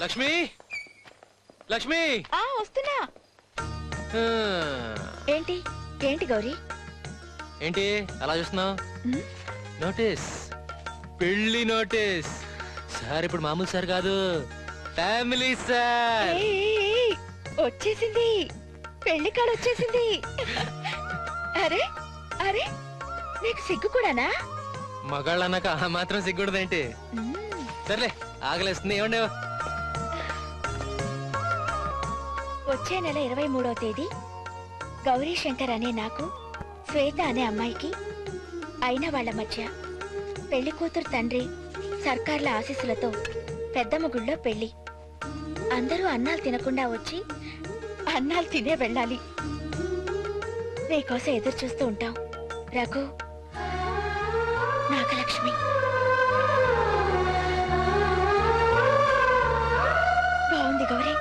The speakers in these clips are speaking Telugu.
లక్ష్మి లక్ష్మి ఆ వస్తున్నా ఆ, ఏంటి ఏంటి గౌరీ ఏంటి అలా చూస్తున్నావు ఉమ్, నోటీస్ పెళ్లి నోటీస్ సార్ ఇప్పుడు మామూలు సార్ కాదు ఫ్యామిలీ సార్ ఏయ్, ఏయ్, ఏయ్, వచ్చేసింది పెళ్లి కాడ వచ్చేసింది అరే అరే నీకు సిగ్గు కూడానా మగాళ్ళు అన్నాక ఆ మాత్రం సిగ్గుడదేంటి ఉమ్, సర్లే ఆగలేస్తుంది ఏమండే వచ్చే నెల ఇరవై మూడవ తేదీ గౌరీ శంకర్ అనే నాకు శ్వేత అనే అమ్మాయికి అయిన వాళ్ళ మధ్య పెళ్లి కూతురు తండ్రి సర్కార్ల ఆశీస్సులతో పెద్దమ్మ గుళ్ళో పెళ్లి అందరూ అన్నాలు తినకుండా వచ్చి అన్నాలు తినే వెళ్ళాలి నీకోసం ఎదురు చూస్తూ ఉంటాం రఘు నాగలక్ష్మి బాగుంది గౌరీ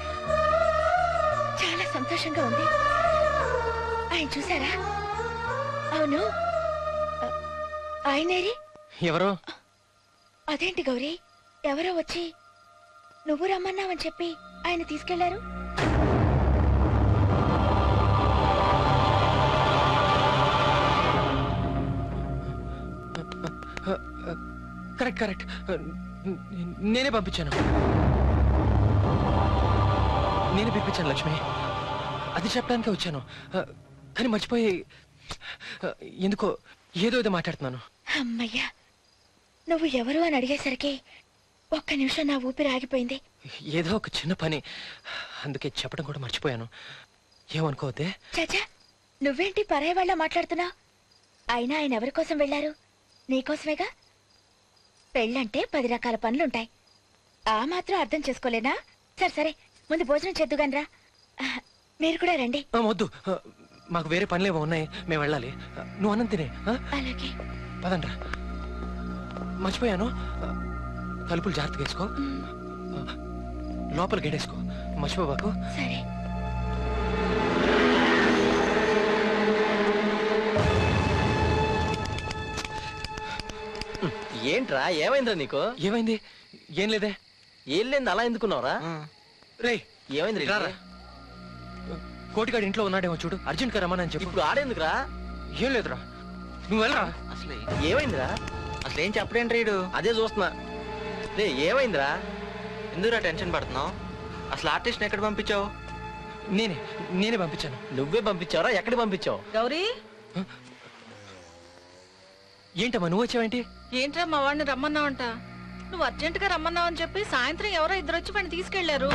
చాలా సంతోషంగా ఉంది ఆయన చూసారా అవును ఆ, ఆయనేరి ఎవరు అదేంటి గౌరీ ఎవరో వచ్చి నువ్వు రమ్మన్నావని చెప్పి ఆయన తీసుకెళ్లారు కరెక్ట్ కరెక్ట్ నేనే పంపించాను నేనే పిలిపించాను లక్ష్మి అది చెప్పడానికే వచ్చాను కానీ మర్చిపోయి ఎందుకో ఏదో ఏదో మాట్లాడుతున్నాను అమ్మయ్యా నువ్వు ఎవరు అని అడిగేసరికి ఒక్క నిమిషం నా ఊపిరి ఆగిపోయింది ఏదో ఒక చిన్న పని అందుకే చెప్పడం కూడా మర్చిపోయాను ఏమనుకోవద్దే చాచా నువ్వేంటి పరాయి వాళ్ళ మాట్లాడుతున్నావు అయినా ఆయన ఎవరి కోసం వెళ్ళారు నీకోసమేగా పెళ్ళంటే పది రకాల పనులుంటాయి ఆ మాత్రం అర్థం చేసుకోలేనా సరే సరే ముందు భోజనం చేద్దుగానరా ఆ, మీరు కూడా రండి ఆ, వద్దు ఆ, మాకు వేరే పనులేవో ఉన్నాయి మేము వెళ్ళాలి ఆ, నువ్వు అన్నం తినే ఆ? అలాగే పదండ్రా మర్చిపోయాను ఆ, తలుపులు జాగ్రత్తగా వేసుకో ఉమ్, ఆ, లోపల గేడేసుకో మర్చిపోబాకు సరే ఏంట్రా ఏమైందిరా నీకు ఏమైంది ఏం లేదే ఏం లేదు అలా ఎందుకున్నావురా రే ఏమైంది రారా కోటిగాడు ఇంట్లో ఉన్నాడేమో చూడు అర్జెంట్ గా రమ్మని చెప్పు ఇప్పుడు ఆడేందుకురా ఏం లేదురా నువ్వు వెళ్ళరా అసలు ఏమైందిరా అసలు ఏం చెప్పడేంటి రీడు అదే చూస్తున్నా రే ఏమైందిరా ఎందుకురా టెన్షన్ పడుతున్నావు అసలు ఆర్టిస్ట్ ఎక్కడ పంపించావు నేనే నేనే పంపించాను నువ్వే పంపించావరా ఎక్కడ పంపించావు గౌరీ ఏంటమ్మా నువ్వు వచ్చావేంటి ఏంట్రా మా వాడిని రమ్మన్నావంట నువ్వు అర్జెంట్ గా రమ్మన్నావని చెప్పి సాయంత్రం ఎవరో ఇద్దరు వచ్చి వాడిని తీసుకెళ్లారు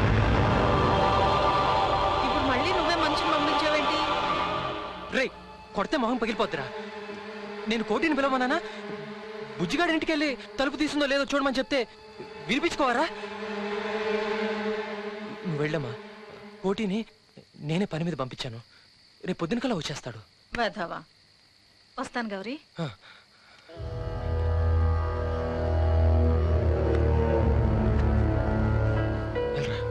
ఇప్పుడు మళ్ళీ నువ్వే మనిషిని పంపించావేంటి రే కొడితే మొహం పగిలిపోద్దిరా నేను కోటిని పిలవమన్నానా బుజ్జిగాడి ఇంటికి వెళ్ళి తలుపు తీసిందో లేదో చూడమని చెప్తే వినిపించుకోవారా నువ్వు వెళ్ళమ్మా కోటిని నేనే పని మీద పంపించాను రేపు పొద్దున కల్లా వచ్చేస్తాడు వేధవా వస్తాను గౌరీ ఆ. వెళ్ళరా.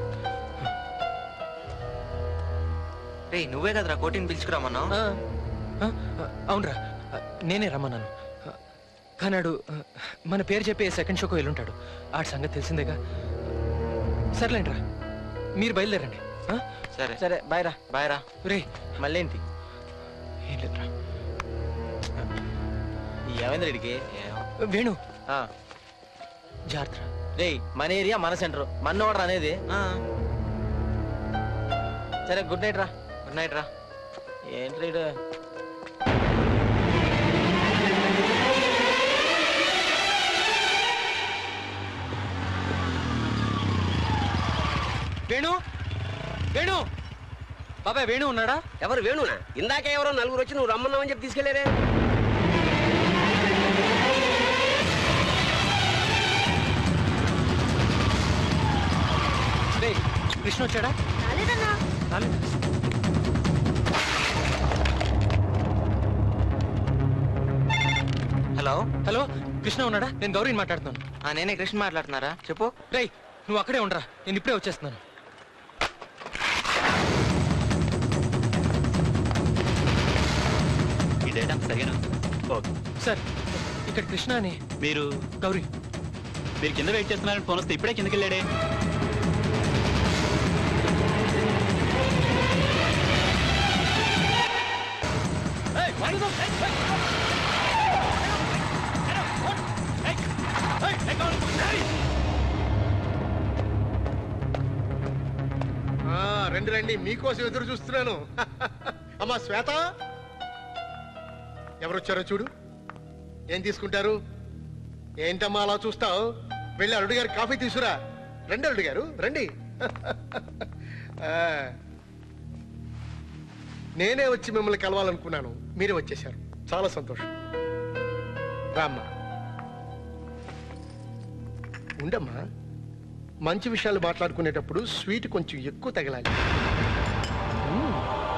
రే నువ్వే కదరా కోటిని పిలుచుకురామన్నావు ఆ, ఆ, ఆ, అవునరా ఆ, నేనే రమ్మన్నాను ఆ, కానాడు ఆ, మన పేరు చెప్పి సెకండ్ షోకు వెళ్ళుంటాడు ఆడి సంగతి తెలిసిందేగా సర్లేంట్రా మీరు బయలుదేరండి ఆ? సరే సరే బాయ్ రా బాయ్ రా రే మళ్ళీ ఏంటి ఏం లేదురా ఏమైంది రెడ్డికి వేణు జాగ్రత్త రే మన ఏరియా మన సెంటర్ మన ఓడర్ అనేది సరే గుడ్ నైట్ రా గుడ్ నైట్ రా ఏంటి రీడు వేణు వేణు బాబాయ్ వేణు ఉన్నాడా ఎవరు వేణునా ఇందాకే ఎవరో నలుగురు వచ్చి నువ్వు రమ్మన్నావని చెప్పి తీసుకెళ్లారే రే కృష్ణ వచ్చాడా రాలేదా? హలో హలో కృష్ణ ఉన్నాడా నేను గౌరీని మాట్లాడుతున్నాను ఆ, నేనే కృష్ణ మాట్లాడుతున్నారా చెప్పు రేయ్ నువ్వు అక్కడే ఉండరా నేను ఇప్పుడే వచ్చేస్తున్నాను ఈ డేటా సరిగా ఓకే సార్ ఇక్కడ కృష్ణ అని మీరు గౌరీ మీరు కింద వెయిట్ చేస్తున్నారని ఫోన్ వస్తే ఇప్పుడే కిందకి వెళ్ళాడే ఆ, రండి రండి మీకోసం ఎదురు చూస్తున్నాను అమ్మా శ్వేత ఎవరొచ్చారో చూడు ఏం తీసుకుంటారు ఏంటమ్మా అలా చూస్తావు వెళ్ళి అల్లుడు గారు కాఫీ తీసుకురా రండి అల్లుడు గారు రండి ఆ, నేనే వచ్చి మిమ్మల్ని కలవాలనుకున్నాను మీరే వచ్చేశారు చాలా సంతోషం రామ్మా ఉండమ్మా మంచి విషయాలు మాట్లాడుకునేటప్పుడు స్వీట్ కొంచెం ఎక్కువ తగలాలి మ్మ్.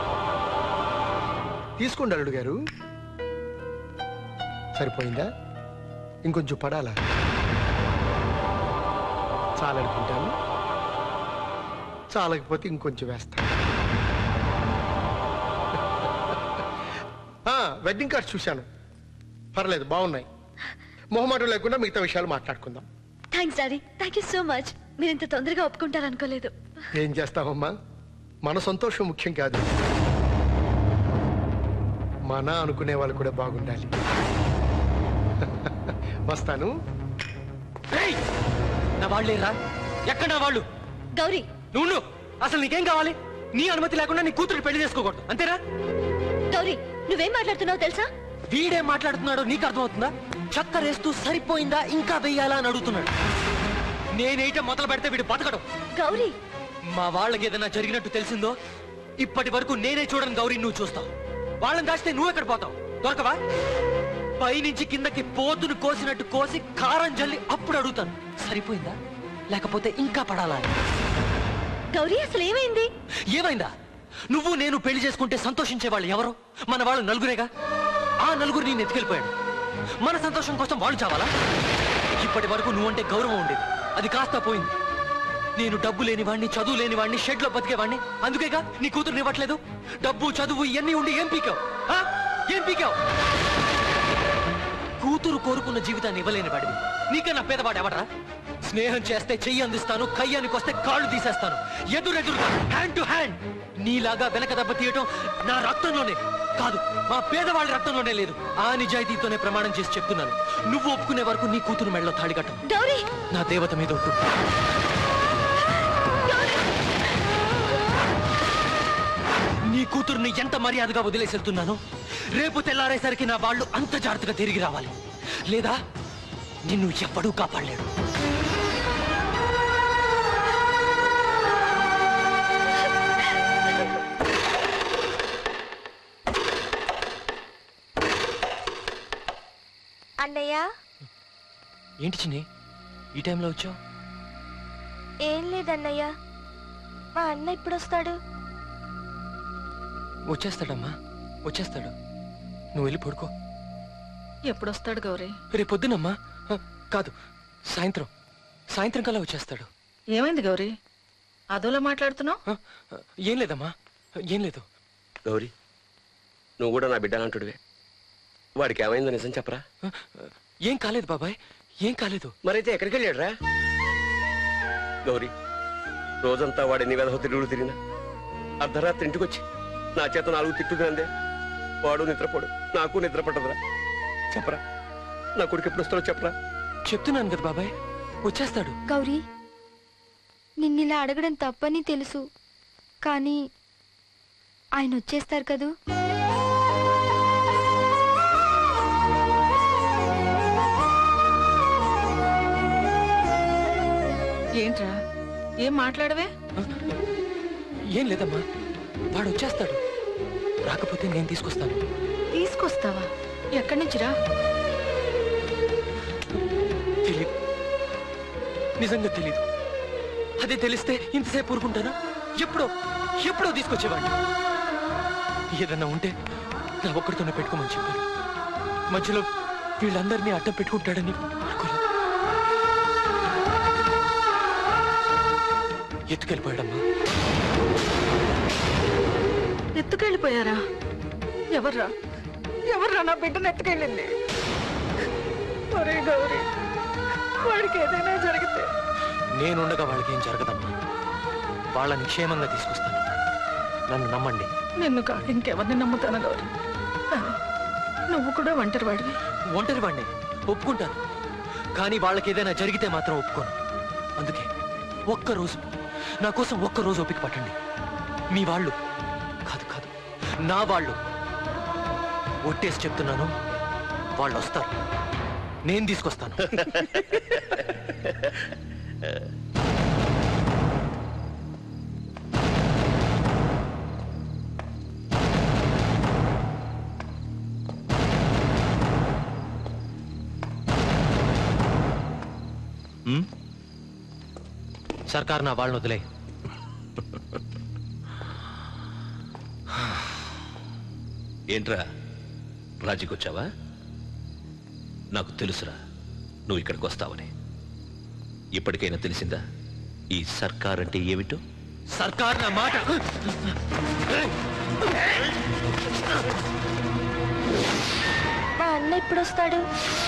తీసుకోండి అల్లుడు గారు సరిపోయిందా ఇంకొంచెం పడాలా చాలనుకుంటాను చాలకపోతే ఇంకొంచెం వేస్తాను ఆ, వెడ్డింగ్ కార్డ్స్ చూశాను పర్లేదు బాగున్నాయి మొహమాటం లేకుండా మిగతా విషయాలు మాట్లాడుకుందాం thanks daddy thank you so much మీరు ఇంత తొందరగా ఒప్పుకుంటారనుకోలేదు ఏం చేస్తావమ్మా మన సంతోషం ముఖ్యం కాదు మన అనుకునే వాళ్ళు కూడా బాగుండాలి వస్తాను రేయ్! నా వాళ్ళేరా ఎక్కడ నా వాళ్ళు గౌరీ నువ్వు ఉండు. అసలు నీకేం కావాలి నీ అనుమతి లేకుండా నీ కూతురు పెళ్లి చేసుకోకూడదు అంతేనా గౌరీ నువ్వేం మాట్లాడుతున్నావు తెలుసా వీడేం మాట్లాడుతున్నాడో నీకు అర్థమవుతుందా చక్కరేస్తూ సరిపోయిందా ఇంకా వెయ్యాలా అని అడుగుతున్నాడు నేనేయటం మొదలు పెడితే వీడు బతకడం గౌరీ మా వాళ్ళకి ఏదైనా జరిగినట్టు తెలిసిందో ఇప్పటి వరకు నేనే చూడను గౌరీ నువ్వు చూస్తావు వాళ్ళని దాచితే నువ్వు ఎక్కడ పోతావు దొరకవా పైనుంచి కిందకి పోతును కోసినట్టు కోసి కారం జల్లి అప్పుడు అడుగుతాను సరిపోయిందా లేకపోతే ఇంకా పడాలా అని. గౌరీ అసలు ఏమైంది ఏమైందా నువ్వు నేను పెళ్లి చేసుకుంటే సంతోషించే వాళ్ళు ఎవరు మన వాళ్ళు నలుగురేగా ఆ నలుగురు నేను ఎత్తుకెళ్ళిపోయాడు మన సంతోషం కోసం వాళ్ళు చావాలా ఇప్పటి వరకు నువ్వంటే గౌరవం ఉండేది అది కాస్త పోయింది నేను డబ్బు లేని వాడిని చదువు లేని వాడిని షెడ్ లో బతికేవాడిని అందుకేగా నీ కూతురు ఇవ్వట్లేదు డబ్బు చదువు ఇవన్నీ ఉండి ఏం పీకావు ఆ? ఏం పీకావు కూతురు కోరుకున్న జీవితాన్ని ఇవ్వలేని వాడివి నీకన్నా పేదవాడు ఎవడరా స్నేహం చేస్తే చెయ్యి అందిస్తాను కయ్యానికి వస్తే కాళ్ళు తీసేస్తాను ఎదురెదురుగా హ్యాండ్ టు హ్యాండ్ నీలాగా వెనక దెబ్బ తీయటం నా రక్తంలోనే కాదు మా పేదవాళ్ళ రక్తంలోనే లేదు ఆ నిజాయితీతోనే ప్రమాణం చేసి చెప్తున్నాను నువ్వు ఒప్పుకునే వరకు నీ కూతురు మెడలో తాళికట్టం గౌరీ నా దేవత మీద ఒట్టు నీ కూతుర్ని ఎంత మర్యాదగా వదిలేసి వెళ్తున్నాను రేపు తెల్లారేసరికి నా వాళ్ళు అంత జాగ్రత్తగా తిరిగి రావాలి లేదా నిన్ను ఎప్పుడూ కాపాడలేడు అన్నయ్య ఏంటి చిన్ని ఈ టైంలో వచ్చావు ఏం లేదన్నయ్య మా అన్న ఇప్పుడు వస్తాడు వచ్చేస్తాడమ్మా వచ్చేస్తాడు నువ్వు వెళ్ళి పడుకో ఎప్పుడు వస్తాడు గౌరీ రేపు పొద్దునమ్మా ఆ, కాదు సాయంత్రం సాయంత్రం కల్లా వచ్చేస్తాడు ఏమైంది గౌరీ అదోలా మాట్లాడుతున్నావు ఆ, ఆ, ఏం లేదమ్మా ఏం లేదు గౌరీ నువ్వు కూడా నా బిడ్డలంటుడివే వాడికి ఏమైందో నిజం చెప్పరా ఆ, ఆ, ఏం కాలేదు బాబాయ్ ఏం కాలేదు మరైతే ఎక్కడికి వెళ్ళాడురా గౌరీ రోజంతా వాడి నీ వెధవ తిరుగుడు తిరిగినా అర్ధరాత్రి ఇంటికి వచ్చి నా చేత నాలుగు తిట్టు తినందే వాడు నిద్రపోడు నాకు నిద్ర పట్టదురా చెప్పరా నా కొడుకు ఎప్పుడు వస్తాడో చెప్పరా చెప్తున్నాను కదా బాబాయ్ వచ్చేస్తాడు గౌరీ నిన్నిలా అడగడం తప్పని తెలుసు కానీ ఆయన వచ్చేస్తారు కదూ ఏంట్రా ఏం మాట్లాడవే ఆ, ఏం లేదమ్మా వాడు వచ్చేస్తాడు రాకపోతే నేను తీసుకొస్తాను తీసుకొస్తావా ఎక్కడి నుంచిరా తెలీదు నిజంగా తెలీదు అదే తెలిస్తే ఇంతసేపు ఊరుకుంటానా ఎప్పుడో ఎప్పుడో తీసుకొచ్చేవాడిని ఏదన్నా ఉంటే నా ఒక్కడితోనే పెట్టుకోమని చెప్పారు మధ్యలో వీళ్ళందరినీ అడ్డం పెట్టుకుంటాడని అనుకోలేదు ఎత్తుకెళ్ళిపోయాడమ్మా ఎత్తుకెళ్ళిపోయారా ఎవర్రా ఎవర్రా నా బిడ్డను ఎత్తుకెళ్ళింది ఒరే గౌరీ వాడికి ఏదైనా జరిగితే నేనుండగా వాళ్ళకి ఏం జరగదమ్మా వాళ్ళని క్షేమంగా తీసుకొస్తాను నన్ను నమ్మండి నిన్ను కాక ఇంకెవరిని నమ్ముతాను గౌరీ కానీ నువ్వు కూడా ఒంటరి వాడివి ఒంటరి వాడిని ఒప్పుకుంటాను కానీ వాళ్ళకి ఏదైనా జరిగితే మాత్రం ఒప్పుకోను అందుకే ఒక్క రోజు నా కోసం ఒక్క రోజు ఓపిక పట్టండి మీ వాళ్ళు కాదు కాదు నా వాళ్ళు ఒట్టేసి చెప్తున్నాను వాళ్ళు వస్తారు నేను తీసుకొస్తాను సర్కార్ నా వాళ్ళని వదిలే ఏంట్రా రాజీకొచ్చావా నాకు తెలుసురా నువ్వు ఇక్కడికి వస్తావని ఇప్పటికైనా తెలిసిందా ఈ సర్కార్ అంటే ఏమిటో సర్కార్ నా మాట మా అన్న ఎప్పుడు వస్తాడు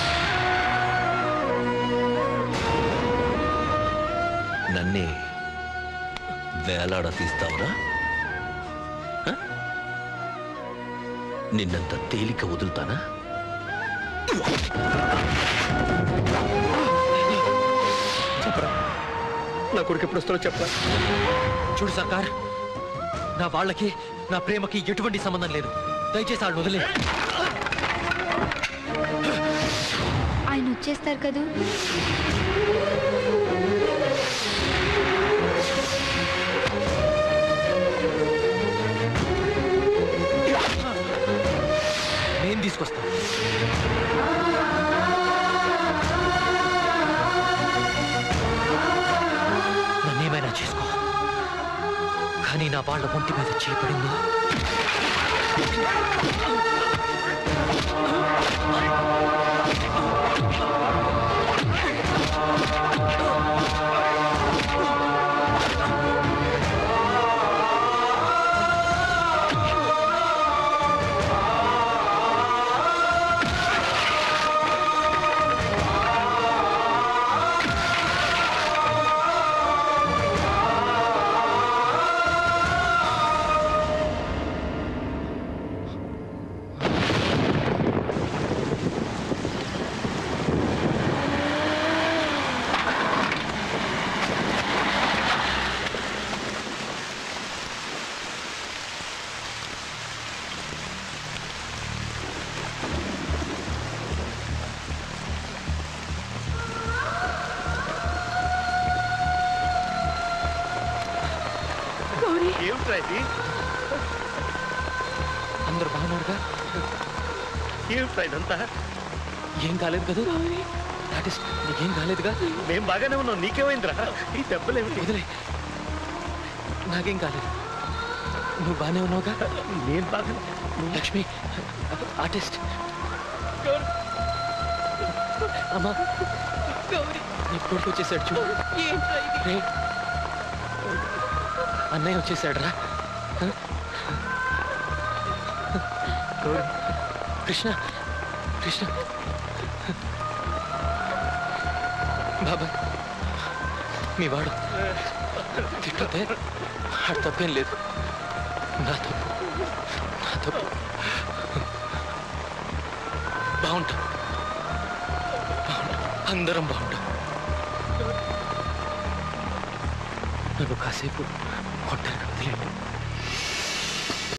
నన్నే వేలాడ తీస్తావురా హ? నిన్నంత తేలిక వదులుతానా చెప్పరా నా కొడుకు ఎప్పుడు వస్తాడో చెప్పరా చూడు సర్కార్ నా వాళ్ళకి నా ప్రేమకి ఎటువంటి సంబంధం లేదు దయచేసి వాళ్ళు వదిలే ఆయన వచ్చేస్తారు కదూ నేను తీసుకొస్తాను నన్నేమైనా చేసుకో కానీ నా వాళ్ళ ఒంటి మీద చేపడిందో ఏమిట్రా ఇది అందరు బాగున్నారుగా ఏమిట్రా ఇదంతా ఏం కాలేదు కదా దాట్ ఇస్ నీకేం కాలేదుగా మేం బాగానే ఉన్నాం నీకేమైందిరా ఈ దెబ్బలేమిటి వదిలే నాకేం కాలేదు నువ్వు బాగానే ఉన్నావుగా నేను బాగా లక్ష్మి ఆర్టిస్ట్ అమ్మా నీ కొడుకు వచ్చేసాడు చూడు రే. అన్నయ్య వచ్చేసాడు రా కృష్ణ కృష్ణ బాబా మీ వాడు తిట్టితే ఆడు తప్పేం లేదు నా తప్పు నా తప్పు బాగుంటాం బాగుంటాం అందరం బాగుంటాం నన్ను కాసేపు ఒంటరిగా వదిలేండి